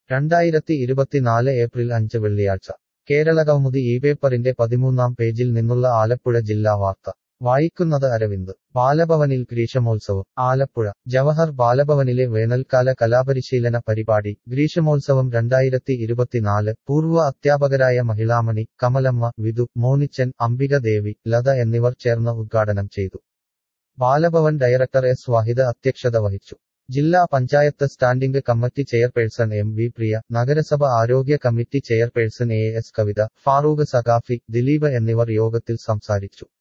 രണ്ടായിരത്തി ഇരുപത്തിനാല് ഏപ്രിൽ അഞ്ച് വെള്ളിയാഴ്ച കേരളകൗമുദി ഈ പേപ്പറിന്റെ പതിമൂന്നാം പേജിൽ നിന്നുള്ള ആലപ്പുഴ ജില്ലാ വാർത്ത വായിക്കുന്നത് അരവിന്ദ് ബാലഭവനിൽ ഗ്രീഷ്മോത്സവം ആലപ്പുഴ ജവഹർ ബാലഭവനിലെ വേനൽക്കാല കലാപരിശീലന പരിപാടി ഗ്രീഷ്മോത്സവം രണ്ടായിരത്തി ഇരുപത്തിനാല് പൂർവ്വ അധ്യാപകരായ മഹിളാമണി കമലമ്മ വിധു മോനിച്ചൻ അംബിക ദേവി ലത എന്നിവർ ചേർന്ന് ഉദ്ഘാടനം ചെയ്തു ബാലഭവൻ ഡയറക്ടർ എസ് വാഹിദ് അധ്യക്ഷത വഹിച്ചു ജില്ലാ panchayat standing committee chairperson M V Priya നഗരസഭ ആരോഗ്യ committee chairperson A S Kavitha Farooq Sakhafi Dileep എന്നിവർ യോഗത്തിൽ സംസാരിച്ചു